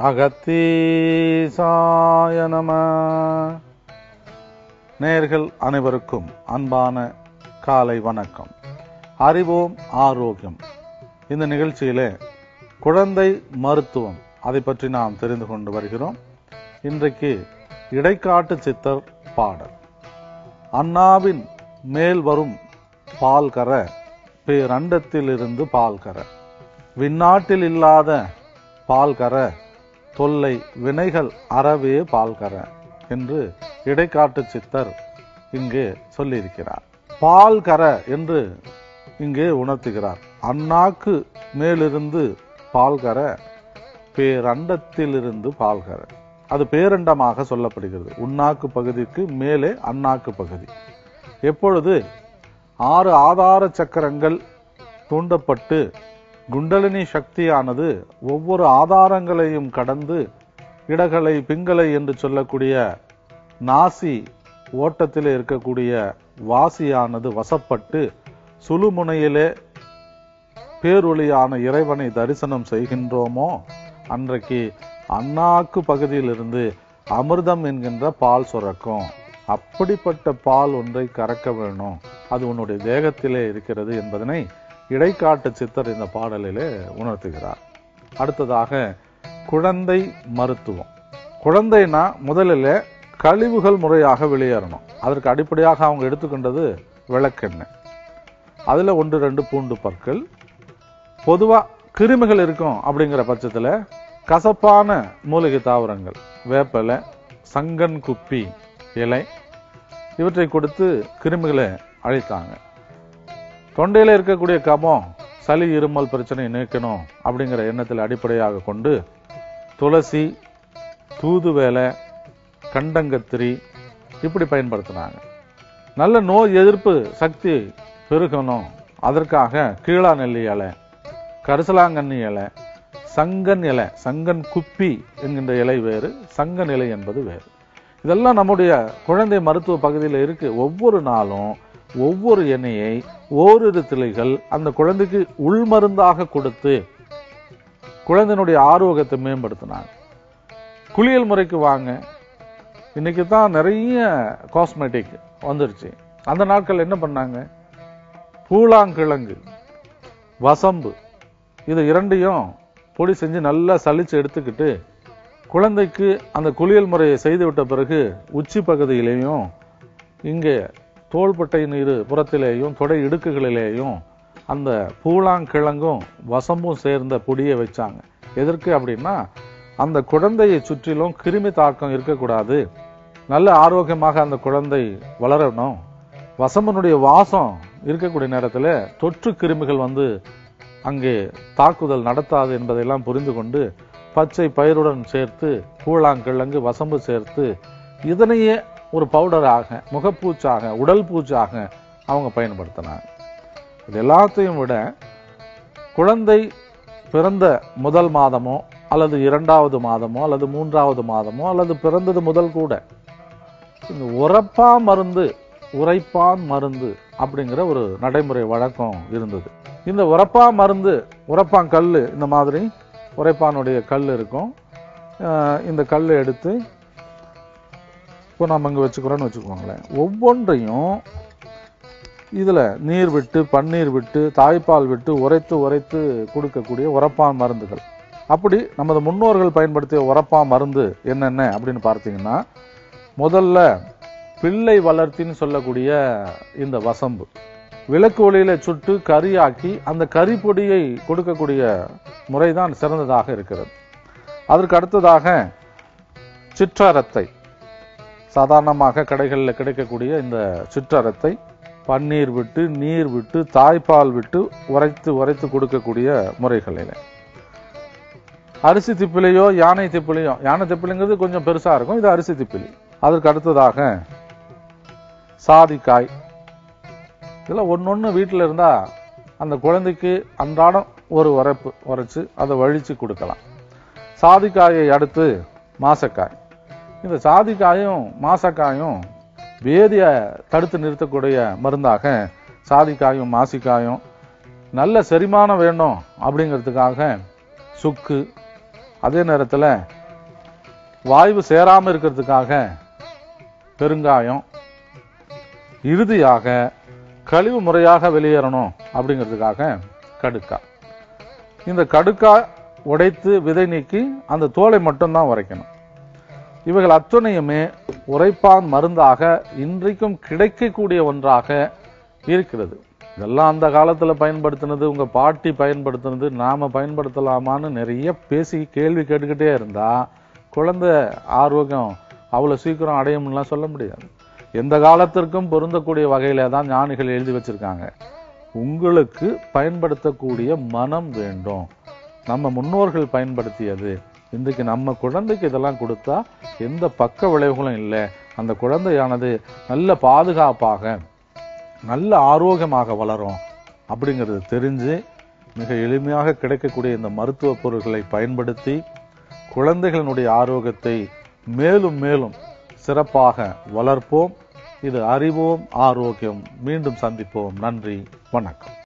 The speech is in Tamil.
அகத்தீசாய நம நேர்கள் அனைவருக்கும் அன்பான காலை வணக்கம் அறிவோம் ஆரோக்கியம் இந்த நிகழ்ச்சியிலே குழந்தை மருத்துவம் அதை பற்றி நாம் தெரிந்து கொண்டு வருகிறோம் இன்றைக்கு இடைக்காட்டு சித்தர் பாடல் அண்ணாவின் மேல் வரும் பால் கர பேரண்டத்திலிருந்து பால் கர விண்ணாட்டில் இல்லாத பால் கர தொல்லை வினைகள் அறவே பால் கர என்று இடைக்காட்டு சித்தர் இங்கே சொல்லியிருக்கிறார் பால் கர என்று இங்கே உணர்த்துகிறார் அண்ணாக்கு மேலிருந்து பால் கர பேரண்டத்திலிருந்து பால் கர அது பேரண்டமாக சொல்லப்படுகிறது உண்ணாக்கு பகுதிக்கு மேலே அண்ணாக்கு பகுதி எப்பொழுது ஆறு ஆதார சக்கரங்கள் தூண்டப்பட்டு குண்டலினி சக்தியானது ஒவ்வொரு ஆதாரங்களையும் கடந்து இடகலை பிங்களை என்று சொல்லக்கூடிய நாசி ஓட்டத்திலே இருக்கக்கூடிய வாசியானது வசப்பட்டு சுழுமுனையிலே பேரொளியான இறைவனை தரிசனம் செய்கின்றோமோ அன்றைக்கு அண்ணாக்கு பகுதியிலிருந்து அமிர்தம் என்கின்ற பால் சுரக்கும் அப்படிப்பட்ட பால் ஒன்றை கறக்க வேணும் அது உன்னுடைய தேகத்திலே இருக்கிறது என்பதனை இடைக்காட்டு சித்தர் இந்த பாடலிலே உணர்த்துகிறார் அடுத்ததாக குழந்தை மருத்துவம் குழந்தைனா முதலில் கழிவுகள் முறையாக வெளியேறணும் அதற்கு அடிப்படையாக அவங்க எடுத்துக்கொண்டது விளக்கெண்ணெய் அதில் ஒன்று ரெண்டு பூண்டு பற்கள் பொதுவாக கிருமிகள் இருக்கும் அப்படிங்கிற பட்சத்தில் கசப்பான மூலிகை தாவரங்கள் வேப்பலை சங்கன் குப்பி இலை இவற்றை கொடுத்து கிருமிகளை அழித்தாங்க தொண்டையில் இருக்கக்கூடிய கபம் சளி இருமல் பிரச்சனை நீக்கணும் அப்படிங்கிற எண்ணத்தில் அடிப்படையாக கொண்டு துளசி தூதுவேலை கண்டங்கத்திரி இப்படி பயன்படுத்தினாங்க நல்ல நோய் எதிர்ப்பு சக்தி பெருகணும் அதற்காக கீழா நெல்லி இலை கரிசலாங்கண்ணி இலை சங்கன் இலை சங்கன் குப்பி என்கின்ற இலை வேறு சங்கன் இலை என்பது வேறு இதெல்லாம் நம்முடைய குழந்தை மருத்துவ பகுதியில் இருக்கு ஒவ்வொரு நாளும் ஒவ்வொரு எண்ணெயை ஓரிரு திளைகள் அந்த குழந்தைக்கு உள்மருந்தாக கொடுத்து குழந்தையினுடைய ஆரோக்கியத்தை மேம்படுத்தினாங்க குளியல் முறைக்கு வாங்க இன்னைக்கு தான் நிறைய காஸ்மெட்டிக் வந்துருச்சு அந்த நாட்கள் என்ன பண்ணாங்க பூலாங்கிழங்கு வசம்பு இது இரண்டையும் பொடி செஞ்சு நல்லா சலிச்சு எடுத்துக்கிட்டு குழந்தைக்கு அந்த குளியல் முறையை செய்து விட்ட பிறகு உச்சி பகுதியிலேயும் இங்கே தோள்பட்டை நீர் புறத்திலேயும் தொடை இடுக்குகளிலேயும் அந்த பூலாங்கிழங்கும் வசம்பும் சேர்ந்த பொடியை வச்சாங்க எதற்கு அப்படின்னா அந்த குழந்தையை சுற்றிலும் கிருமி தாக்கம் இருக்கக்கூடாது நல்ல ஆரோக்கியமாக அந்த குழந்தை வளரணும் வசம்பனுடைய வாசம் இருக்கக்கூடிய நேரத்தில் தொற்று கிருமிகள் வந்து அங்கே தாக்குதல் நடத்தாது என்பதையெல்லாம் புரிந்து கொண்டு பச்சை பயிருடன் சேர்த்து பூழாங்கிழங்கு வசம்பு சேர்த்து இதனையே ஒரு பவுடராக முகப்பூச்சாக உடல் பூச்சாக அவங்க பயன்படுத்தினாங்க இது எல்லாத்தையும் விட குழந்தை பிறந்த முதல் மாதமோ அல்லது இரண்டாவது மாதமோ அல்லது மூன்றாவது மாதமோ அல்லது பிறந்தது முதல் கூட இந்த உரப்பா மருந்து உரைப்பான் மருந்து அப்படிங்கிற ஒரு நடைமுறை வழக்கம் இருந்தது இந்த உரப்பா மருந்து உரப்பான் கல் இந்த மாதிரி உரைப்பானுடைய கல் இருக்கும் அஹ் இந்த கல் எடுத்து இப்போ நம்ம இங்கே வச்சுக்கிறோன்னு வச்சுக்கோங்களேன் ஒவ்வொன்றையும் இதில் நீர் விட்டு பன்னீர் விட்டு தாய்ப்பால் விட்டு உரைத்து உரைத்து கொடுக்கக்கூடிய உரப்பான் மருந்துகள் அப்படி நமது முன்னோர்கள் பயன்படுத்திய உரப்பான் மருந்து என்னென்ன அப்படின்னு பார்த்தீங்கன்னா முதல்ல பிள்ளை வளர்த்தின்னு சொல்லக்கூடிய இந்த வசம்பு விளக்கு ஒளியில சுட்டு கறியாக்கி அந்த கறி பொடியை கொடுக்கக்கூடிய முறைதான் சிறந்ததாக இருக்கிறது அதற்கு அடுத்ததாக சிற்றரத்தை சாதாரணமாக கடைகளில் கிடைக்கக்கூடிய இந்த சிற்றரத்தை பன்னீர் விட்டு நீர் விட்டு தாய்ப்பால் விட்டு உரைத்து உரைத்து கொடுக்கக்கூடிய முறைகளில் அரிசி திப்பிலையோ யானை திப்பிலையோ யானை திப்பிலைங்கிறது கொஞ்சம் பெருசா இருக்கும் இது அரிசி திப்பிலி அதற்கு அடுத்ததாக சாதிக்காய் இதெல்லாம் ஒன்னொன்னு வீட்டில் இருந்தா அந்த குழந்தைக்கு அன்றாடம் ஒரு உரைப்பு உரைச்சு அதை வழிச்சு கொடுக்கலாம் சாதிக்காயை அடுத்து மாசக்காய் இந்த சாதிக்காயும் மாசக்காயும் வேதிய தடுத்து நிறுத்தக்கூடிய மருந்தாக சாதிக்காயும் மாசிக்காயும் நல்ல செரிமானம் வேணும் அப்படிங்கிறதுக்காக சுக்கு அதே நேரத்தில் வாய்வு சேராம இருக்கிறதுக்காக பெருங்காயம் இறுதியாக கழிவு முறையாக வெளியேறணும் அப்படிங்கிறதுக்காக கடுக்கா இந்த கடுக்கா உடைத்து விதை நீக்கி அந்த தோலை மட்டும்தான் உரைக்கணும் இவைகள் அத்துணையுமே உரைப்பான் மருந்தாக இன்றைக்கும் கிடைக்கக்கூடிய ஒன்றாக இருக்கிறது இதெல்லாம் அந்த காலத்துல பயன்படுத்தினது உங்க பாட்டி பயன்படுத்தினது நாம பயன்படுத்தலாமான்னு நிறைய பேசி கேள்வி கேட்டுக்கிட்டே இருந்தா குழந்தை ஆரோக்கியம் அவ்வளவு சீக்கிரம் அடையும்லாம் சொல்ல முடியாது எந்த காலத்திற்கும் பொருந்தக்கூடிய வகையில தான் ஞானிகள் எழுதி வச்சிருக்காங்க உங்களுக்கு பயன்படுத்தக்கூடிய மனம் வேண்டும் நம்ம முன்னோர்கள் பயன்படுத்தியது இன்றைக்கு நம்ம குழந்தைக்கு இதெல்லாம் கொடுத்தா எந்த பக்க விளைவுகளும் இல்லை அந்த குழந்தையானது நல்ல பாதுகாப்பாக நல்ல ஆரோக்கியமாக வளரும் அப்படிங்கிறது தெரிஞ்சு மிக எளிமையாக கிடைக்கக்கூடிய இந்த மருத்துவ பொருட்களை பயன்படுத்தி குழந்தைகளினுடைய ஆரோக்கியத்தை மேலும் மேலும் சிறப்பாக வளர்ப்போம் இது அறிவோம் ஆரோக்கியம் மீண்டும் சந்திப்போம் நன்றி வணக்கம்